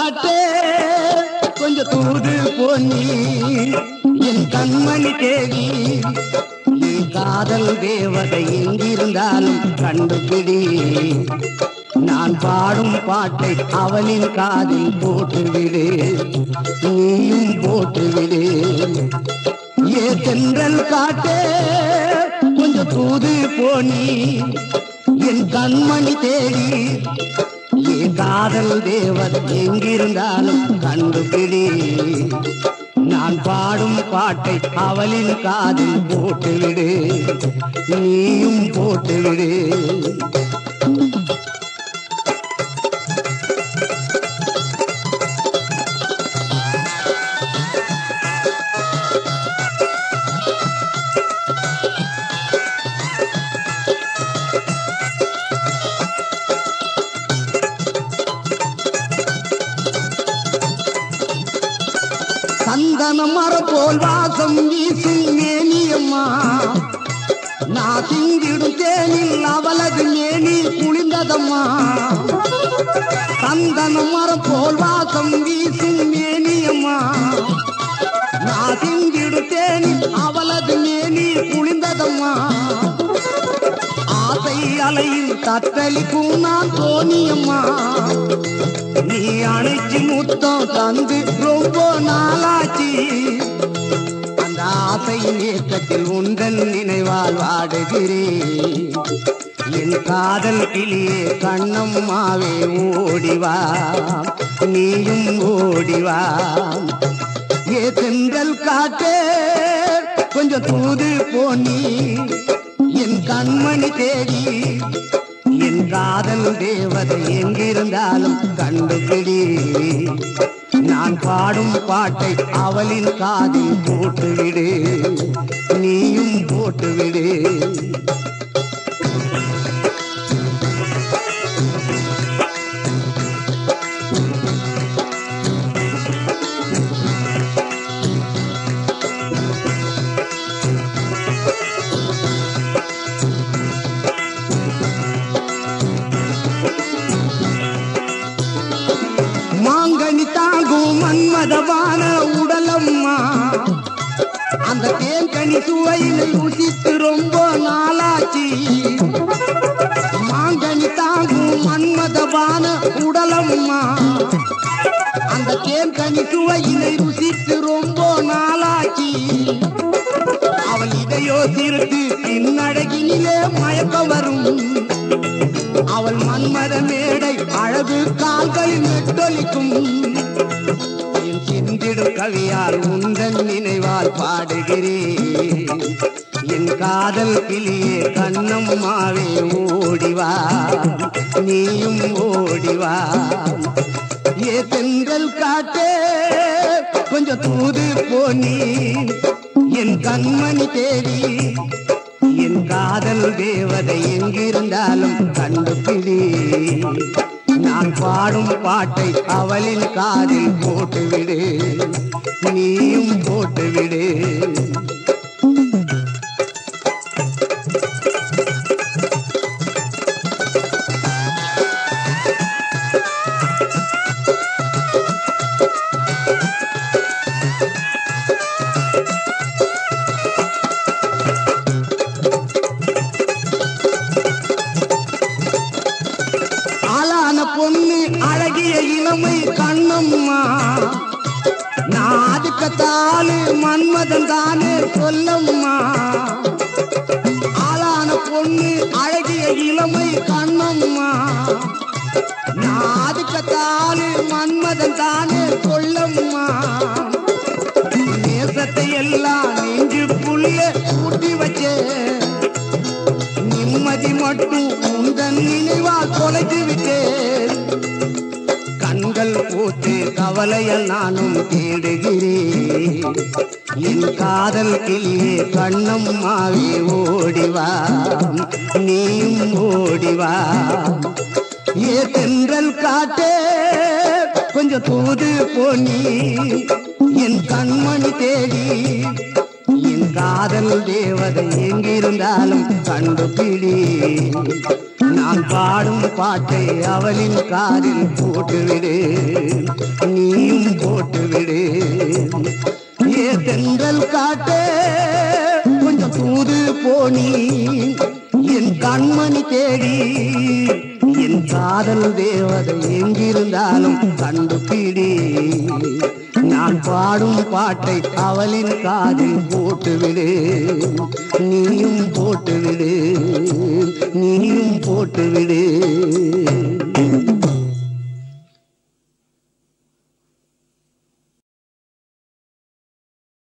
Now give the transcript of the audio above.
காட்டே கொஞ்சம் தூது பொன்னி என் கண்மணி தேவி என் காதல் தேவதை எங்கிருந்தாலும் கண்டுபிடி நான் பாடும் பாட்டை அவளின் காதில் போட்டுவிடு நீயும் போட்டுவிடு ஏ தென்றல் காட்டே கொஞ்சம் தூது போனி என் கண்மணி தேடி ஏ காதல் தேவன் எங்கிருந்தாலும் கண்டுபிடி நான் பாடும் பாட்டை அவளின் காதில் போட்டுவிடு நீயும் போட்டுவிடு சந்தன மர போல் வாசம் வீசும் மேனியம்மா நான் சிந்திடும் தேனில் அவளது மேனி குளிர்ந்ததம்மா சந்தன மரம் போல் வாசம் வீசும் மேனியம்மா நான் சிந்திடும் தேனில் அவளது மேனி குளிர்ந்ததம்மா ஆசை அலையில் தத்தளிக்கும் நான் தோணியம்மா நீ அணைச்சி முத்தம் தந்து ரொம்ப நாளாச்சு அந்த ஆசையின் ஏக்கத்தில் உந்தன் நினைவால் வாடுகிறேன் என் காதல் கிளியே கண்ணம்மாவே ஓடிவா நீயும் ஓடிவா ஏ தென்றல் காட்டே கொஞ்சம் தூது போனி என் கண்மணி தேடி என் காதல் தேவதை எங்கிருந்தாலும் கண்டுபிடி நான் பாடும் பாட்டை அவளின் காதில் போட்டுவிடு நீயும் போட்டுவிடு மாங்கனி தாங்கும் மன்மதவான உடலம்மா அந்த தேன்கனி சுவையில் ருசித்து ரொம்ப நாளாச்சு மாங்கனி தாங்கும் மன்மதவான உடலம்மா அந்த தேன்கனி சுவையினை ருசித்து ரொம்ப நாளாச்சு அவள் இதையோ திருத்து பின்னழகினிலே மயக்கம் வரும் அவள் மன்மத மேடை அழகு கால்களில் நெட்டொலிக்கும் என் சிந்திடும் கவியால் உந்தன் நினைவால் பாடுகிறேன் என் காதல் கிளியே கண்ணம்மாவே ஓடிவா நீயும் ஓடிவா ஏ தென்றல் காட்டே கொஞ்சம் தூது போனி என் கண்மணி தேடி என் காதல் தேவதை எங்கிருந்தாலும் கண்டுபிடி நான் பாடும் பாட்டை அவளின் காதில் போட்டுவிடு நீயும் போட்டுவிடு ஆளான பொண்ணு அழகிய இளமை கண்ணம்மா நான் அதுக்கத்தாலு மன்மதன் தானே சொல்லம்மா ஆளான பொண்ணு அழகிய இளமை கண்ணம்மா நான் அதுக்கத்தாலு மன்மதன் தானே சொல்லம்மா நேசத்தை எல்லாம் நெஞ்சுக்குள்ளே கூட்டி வச்சேன் நிம்மதி மட்டும் உந்தன் நினைவால் தொலைத்து விட்டேன் கண்கள் போட்டு கவலையில் நானும் தேடுகிறேன் என் காதல் கிளியே கண்ணம்மாவே ஓடிவா நீயும் ஓடிவா ஏ தென்றல் காட்டே கொஞ்சம் தூது போனி என் கண்மணி தேடி என் காதல் தேவதை எங்கிருந்தாலும் கண்டுபிடி நான் பாடும் பாட்டை அவளின் காதில் போட்டுவிடு நீயும் போட்டுவிடு ஏ தென்றல் காட்டே கொஞ்சம் தூது போனி என் கண்மணி தேடி என் காதல் தேவதை எங்கிருந்தாலும் கண்டுபிடி நான் பாடும் பாட்டை அவளின் காதில் போட்டுவிடு நீயும் போட்டுவிடு நீயும் போட்டுவிடு